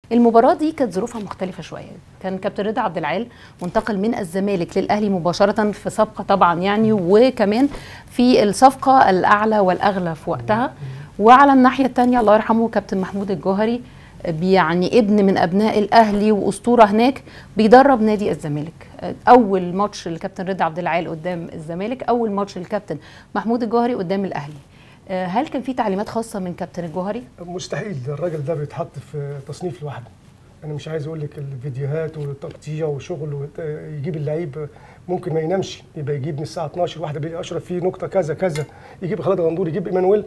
المباراة دي كانت ظروفها مختلفة شوية كان كابتن رضا عبد العال منتقل من الزمالك للأهلي مباشرة في صفقة طبعا يعني وكمان في الصفقة الأعلى والأغلى في وقتها وعلى الناحية الثانية الله يرحمه كابتن محمود الجوهري يعني ابن من أبناء الأهلي وأسطورة هناك بيدرب نادي الزمالك أول ماتش للكابتن رضا عبد العال قدام الزمالك أول ماتش للكابتن محمود الجوهري قدام الأهلي هل كان في تعليمات خاصة من كابتن الجوهري؟ مستحيل الراجل ده بيتحط في تصنيف لوحده انا مش عايز اقول لك الفيديوهات والتقطيع وشغل يجيب اللعيب ممكن ما ينامش يبقى يجيب من الساعه 12 واحده بالليل اشرف في نقطه كذا كذا يجيب خالد غندور يجيب ايمانويل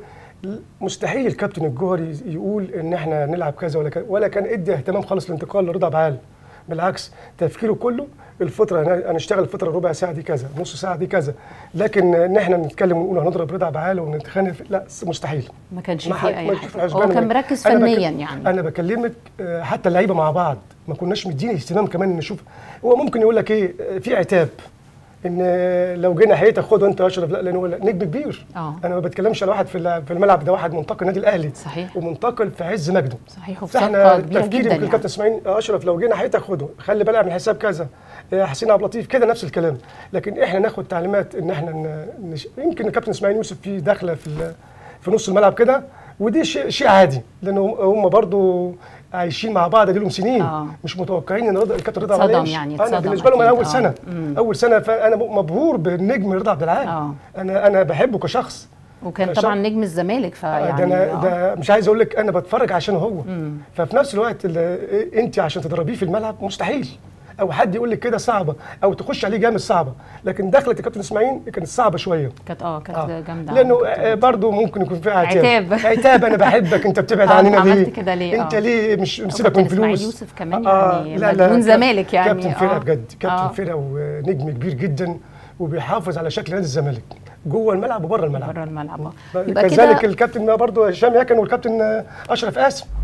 مستحيل الكابتن الجوهري يقول ان احنا نلعب كذا ولا كذا ولا كان ادى اهتمام خالص للانتقال لرضا بعال بالعكس تفكيره كله الفتره هنشتغل الفتره ربع ساعه دي كذا نص ساعه دي كذا لكن ان احنا نتكلم ونقول هنضرب رضا بعال ونتخانق لا مستحيل ما كانش في اي حاجه هو كان مركز فنيا يعني انا بكلمك حتى اللعيبه مع بعض ما كناش مديني اهتمام كمان نشوف هو ممكن يقول لك ايه في عتاب ان لو جينا حياتك خد وانت اشرف لا لان هو نجم كبير أوه. انا ما بتكلمش على واحد في الملعب ده واحد منتقل النادي الاهلي صحيح ومنتقل في عز مجده صحيح وفي فاحنا كبيره تفكيري جدا يمكن كابتن اسماعيل اشرف لو جينا حياتك خده خلي بالك من الحساب كذا حسين عبد اللطيف كده نفس الكلام لكن احنا ناخد تعليمات ان احنا نش... يمكن الكابتن اسماعيل يوسف في داخله في في نص الملعب كده ودي شيء شيء عادي لان هم برضو عايشين مع بعض لهم سنين آه. مش متوقعين ان رضا الكابتن رضا اتصدم عبد يعني انا اتصدم بالنسبه لهم انا أكيد. اول سنه مم. اول سنه فانا مبهور بالنجم رضا عبد العال آه. انا انا بحبه كشخص وكان عشان- طبعا نجم الزمالك فيعني ده انا آه. ده مش عايز اقول لك انا بتفرج عشان هو مم. ففي نفس الوقت ال- انت عشان تضربيه في الملعب مستحيل او حد يقول لك كده صعبه او تخش عليه جامد صعبه لكن دخلت الكابتن اسماعيل كانت صعبه شويه كانت اه كانت آه. جامده لانه كنت- آه، برضه ممكن يكون فيها عتاب عتاب. عتاب انا بحبك انت بتبعد آه، عننا عملت ليه كده ليه؟ انت آه. ليه مش سيبك من كابتن إسماعيل فلوس يوسف كمان يعني لا لا مجنون كاب- زمالك يعني كابتن فرقه آه. بجد كابتن آه. فرقه ونجم كبير جدا وبيحافظ على شكل نادي الزمالك جوه الملعب وبره الملعب بره الملعب آه. يبقى كذلك كده الكابتن برضه هشام يكن والكابتن اشرف قاسم